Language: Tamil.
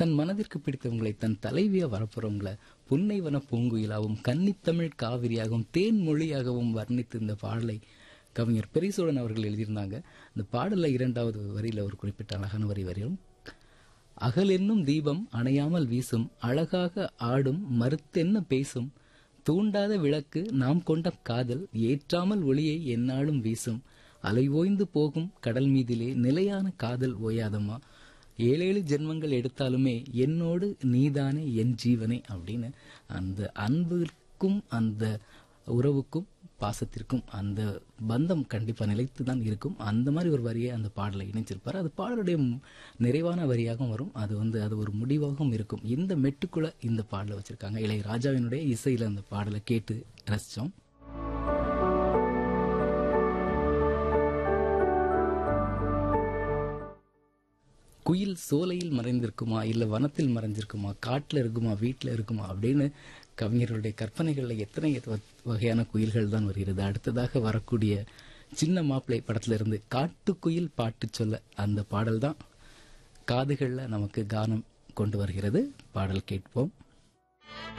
தன் மனதிற்கு பிடித்தவங்களை தன் தலைவியா வரப்போறவங்கள புன்னைவன பூங்குயிலாகவும் கன்னித்தமிழ் காவிரியாகவும் தேன் மொழியாகவும் வர்ணித்து இந்த பாடலை கவிஞர் பெரிசோழன் அவர்கள் எழுதியிருந்தாங்க இந்த பாடல்ல இரண்டாவது வரியில ஒரு குறிப்பிட்ட அழகான வரி வரையும் அகல் என்னும் தீபம் அணையாமல் வீசும் அழகாக ஆடும் மறுத்தென்ன பேசும் தூண்டாத விளக்கு நாம் கொண்ட காதல் ஏற்றாமல் ஒளியை எந்நாளும் வீசும் அலை ஓய்ந்து போகும் கடல் மீதிலே நிலையான காதல் ஓயாதம்மா ஏழேழு ஜென்மங்கள் எடுத்தாலுமே என்னோடு நீதானே என் ஜீவனே அப்படின்னு அந்த அன்புக்கும் அந்த உறவுக்கும் பாசத்திற்கும் அந்த பந்தம் கண்டிப்பா நிலைத்து தான் இருக்கும் அந்த மாதிரி ஒரு வரியை அந்த பாடலை இணைச்சிருப்பாரு அது பாடலுடைய ம்- நிறைவான வரியாகவும் வரும் அது வந்து அது ஒரு முடிவாகவும் இருக்கும் இந்த மெட்டுக்குள்ள இந்த பாடலை வச்சிருக்காங்க இளைய ராஜாவினுடைய இசையில அந்த பாடலை கேட்டு ரசிச்சோம் குயில் சோலையில் மறைந்திருக்குமா இல்ல வனத்தில் மறைஞ்சிருக்குமா காட்டுல இருக்குமா வீட்டுல இருக்குமா அப்படின்னு கவிஞர்களுடைய கற்பனைகள்ல எத்தனை வ- வகையான குயில்கள் தான் வருகிறது அடுத்ததாக வரக்கூடிய சின்ன மாப்பிள்ளை படத்துல இருந்து காட்டுக்குயில் பாட்டு சொல்ல அந்த பாடல் தான் காதுகள்ல நமக்கு கானம் கொண்டு வருகிறது பாடல் கேட்போம்